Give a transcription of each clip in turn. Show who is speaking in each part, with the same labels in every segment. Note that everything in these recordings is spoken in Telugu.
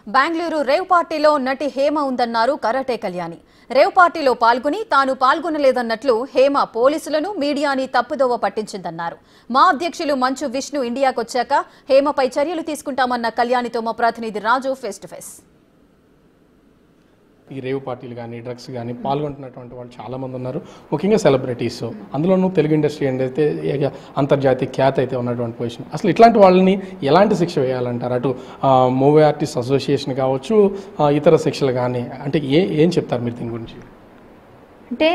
Speaker 1: బెంగళూరు రేవ్ పార్టీలో నటి హేమ ఉందన్నారు కరాటే కళ్యాణి రేవ్ పార్టీలో పాల్గొని తాను పాల్గొనలేదన్నట్లు హేమ పోలీసులను మీడియాని తప్పుదోవ పట్టించిందన్నారు మా అధ్యక్షులు మంచు విష్ణు ఇండియాకొచ్చాక హేమపై చర్యలు తీసుకుంటామన్న కళ్యాణితో మా ప్రతినిధి రాజు ఫేస్ టు ఫేస్
Speaker 2: ఈ రేవ్ పార్టీలు కానీ డ్రగ్స్ కానీ పాల్గొంటున్నటువంటి వాళ్ళు చాలా మంది ఉన్నారు ముఖ్యంగా సెలబ్రిటీస్ అందులోనూ తెలుగు ఇండస్ట్రీ అయితే ఇక అంతర్జాతీయ ఖ్యాతి అయితే ఉన్నటువంటి పొజిషన్ అసలు ఇట్లాంటి వాళ్ళని ఎలాంటి శిక్ష వేయాలంటారు అటు మూవీ ఆర్టిస్ట్ అసోసియేషన్ కావచ్చు ఆ, ఇతర శిక్షలు కానీ అంటే ఏ ఏం చెప్తారు మీరు దీని గురించి
Speaker 3: అంటే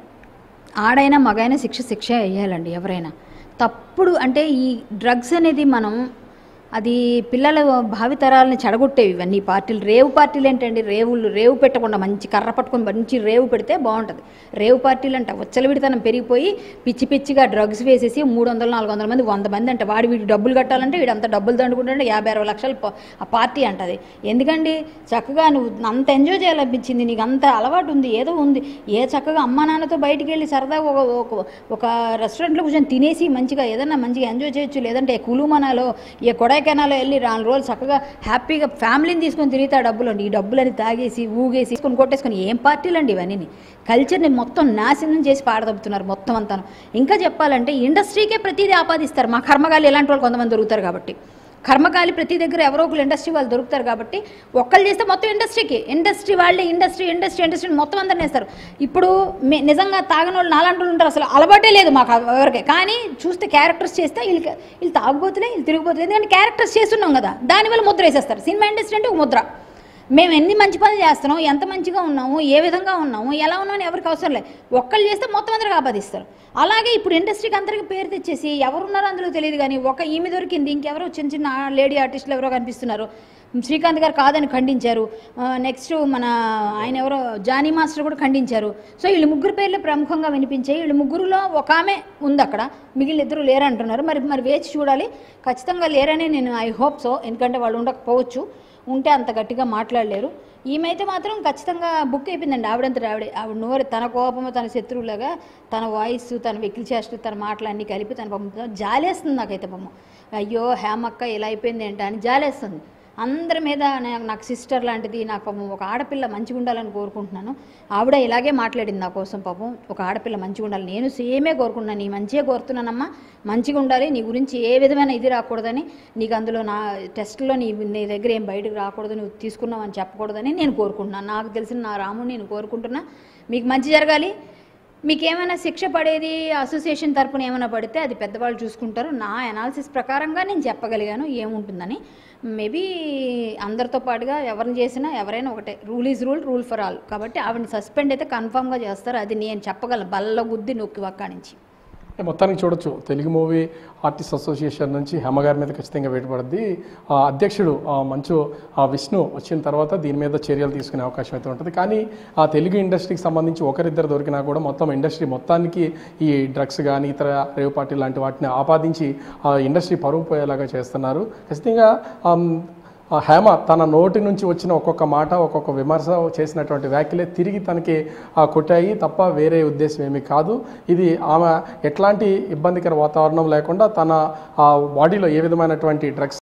Speaker 3: ఆడైనా మగైనా శిక్ష శిక్ష వేయాలండి ఎవరైనా తప్పుడు అంటే ఈ డ్రగ్స్ అనేది మనం అది పిల్లల భావితరాలని చెడగొట్టేవి ఇవన్నీ పార్టీలు రేవు పార్టీలు ఏంటండి రేవులు రేవు పెట్టకుండా మంచి కర్ర పట్టుకొని మంచి రేవు పెడితే బాగుంటుంది రేవు పార్టీలు అంట విడతనం పెరిగిపోయి పిచ్చి పిచ్చిగా డ్రగ్స్ వేసేసి మూడు వందలు నాలుగు వందల మంది వంద మంది అంట వాడి వీడి డబ్బులు కట్టాలంటే వీడు అంత డబ్బులు దండుకుంటే యాభై అరవై లక్షలు ప- ఆ పార్టీ అంటది ఎందుకండి చక్కగా నువ్వు అంత ఎంజాయ్ చేయాలనిపించింది నీకు అంత అలవాటు ఉంది ఏదో ఉంది ఏ చక్కగా అమ్మా నాన్నతో బయటికి వెళ్ళి సరదాగా ఒక ఒక- ఒక రెస్టారెంట్లో కూర్చొని తినేసి మంచిగా ఏదన్నా మంచిగా ఎంజాయ్ చేయొచ్చు లేదంటే కులుమనాలో ఏ కొడైకెనాలో వెళ్ళి నాలుగు రోజులు చక్కగా హ్యాపీగా ఫ్యామిలీని తీసుకొని తిరిగితే ఆ డబ్బులు అండి ఈ డబ్బులని తాగేసి ఊగేసి తీసుకొని కొట్టేసుకొని ఏం పార్టీలు అండి ఇవన్నీ కల్చర్ని మొత్తం నాశనం చేసి పాడదొబ్బుతున్నారు మొత్తం అంతాను ఇంకా చెప్పాలంటే ఇండస్ట్రీకే ప్రతిదీ ఆపాదిస్తారు మా కర్మగాలి ఎలాంటి వాళ్ళు కొంతమంది దొరుకుతారు కాబట్టి కర్మకాలి ప్రతి దగ్గర ఎవరో ఒకరు ఇండస్ట్రీ వాళ్ళు దొరుకుతారు కాబట్టి ఒక్కళ్ళు చేస్తే మొత్తం ఇండస్ట్రీకి ఇండస్ట్రీ వాళ్ళే ఇండస్ట్రీ ఇండస్ట్రీ ఇండస్ట్రీ మొత్తం అందరిని వేస్తారు ఇప్పుడు మే- నిజంగా తాగని వాళ్ళు నాలాంటి వాళ్ళు ఉంటారు అసలు అలవాటే లేదు మాకు ఎవరికి కానీ చూస్తే క్యారెక్టర్స్ చేస్తే వీళ్ళకి వీళ్ళు తాగుబోతులే వీళ్ళు తిరిగిపోతులే ఎందుకంటే క్యారెక్టర్స్ చేస్తున్నాం కదా దానివల్ల ముద్ర వేసేస్తారు సినిమా ఇండస్ట్రీ అంటే ఒక ముద్ర మేము ఎన్ని మంచి పనులు చేస్తున్నాం ఎంత మంచిగా ఉన్నాము ఏ విధంగా ఉన్నాము ఎలా ఉన్నామని ఎవరికి అవసరం లేదు ఒక్కళ్ళు చేస్తే మొత్తం అందరికి ఆపాదిస్తారు అలాగే ఇప్పుడు ఇండస్ట్రీకి అందరికి పేరు తెచ్చేసి ఎవరున్నారో అందులో తెలియదు కానీ ఒక ఈమె దొరికింది ఇంకెవరో చిన్న చిన్న లేడీ ఆర్టిస్టులు ఎవరో కనిపిస్తున్నారు శ్రీకాంత్ గారు కాదని ఖండించారు నెక్స్ట్ మన ఆయన ఎవరో జానీ మాస్టర్ కూడా ఖండించారు సో వీళ్ళు ముగ్గురు పేర్లు ప్రముఖంగా వినిపించాయి వీళ్ళు ముగ్గురులో ఒక ఆమె ఉంది అక్కడ మిగిలిన ఇద్దరు లేరంటున్నారు మరి మరి వేచి చూడాలి ఖచ్చితంగా లేరని నేను ఐ హోప్ సో ఎందుకంటే వాళ్ళు ఉండకపోవచ్చు ఉంటే అంత గట్టిగా మాట్లాడలేరు ఈమెయితే మాత్రం ఖచ్చితంగా బుక్ అయిపోయిందండి ఆవిడంతట ఆవిడే ఆవిడ నోరు తన కోపము తన శత్రువులాగా తన వాయిస్ తన వెకిలి చేష్టలు తన మాటలన్నీ కలిపి తన పంపుతుంది జాలేస్తుంది నాకైతే పాపం అయ్యో హేమక్క ఇలా అయిపోయింది ఏంటా అని జాలేస్తుంది అందరి మీద నా- నాకు సిస్టర్ లాంటిది నాకు పాపం ఒక ఆడపిల్ల మంచిగా ఉండాలని కోరుకుంటున్నాను ఆవిడ ఇలాగే మాట్లాడింది నా కోసం పాపం ఒక ఆడపిల్ల మంచిగా ఉండాలి నేను సేమే కోరుకుంటున్నాను నీ మంచిగా కోరుతున్నానమ్మా మంచిగా ఉండాలి నీ గురించి ఏ విధమైన ఇది రాకూడదని నీకు అందులో నా టెస్ట్లో నీ నీ దగ్గర ఏం బయటకు రాకూడదు నువ్వు తీసుకున్నావు అని చెప్పకూడదని నేను కోరుకుంటున్నాను నాకు తెలిసిన నా రాముని నేను కోరుకుంటున్నా మీకు మంచి జరగాలి మీకు ఏమైనా శిక్ష పడేది అసోసియేషన్ తరపున ఏమైనా పడితే అది పెద్దవాళ్ళు చూసుకుంటారు నా అనాలిసిస్ ప్రకారంగా నేను చెప్పగలిగాను ఏముంటుందని మేబీ అందరితో పాటుగా ఎవరిని చేసినా ఎవరైనా ఒకటే rule is rule rule for all కాబట్టి ఆవిడని సస్పెండ్ అయితే కన్ఫామ్గా చేస్తారు అది నేను చెప్పగలను బల్ల గుద్ది నొక్కి ఒక్క నుంచి
Speaker 2: అంటే మొత్తానికి చూడొచ్చు తెలుగు మూవీ ఆర్టిస్ట్ అసోసియేషన్ నుంచి హేమ గారి మీద ఖచ్చితంగా వేటపడుద్ది ఆ అధ్యక్షుడు ఆ మంచు ఆ విష్ణు వచ్చిన తర్వాత దీని మీద చర్యలు తీసుకునే అవకాశం అయితే ఉంటుంది కానీ ఆ తెలుగు ఇండస్ట్రీకి సంబంధించి ఒకరిద్దరు దొరికినా కూడా మొత్తం ఇండస్ట్రీ మొత్తానికి ఈ డ్రగ్స్ కానీ ఇతర రేవ్ పార్టీ లాంటి వాటిని ఆపాదించి ఆ ఇండస్ట్రీ పరువు పోయేలాగా చేస్తున్నారు ఖచ్చితంగా ఆమ్, ఆ హేమ తన నోటి నుంచి వచ్చిన ఒక్కొక్క మాట ఒక్కొక్క విమర్శ చేసినటువంటి వ్యాఖ్యలే తిరిగి తనకి ఆ, కొట్టాయి తప్ప వేరే ఉద్దేశం ఏమీ కాదు ఇది ఆమె ఎట్లాంటి ఇబ్బందికర వాతావరణం లేకుండా తన ఆ బాడీలో ఏ విధమైనటువంటి డ్రగ్స్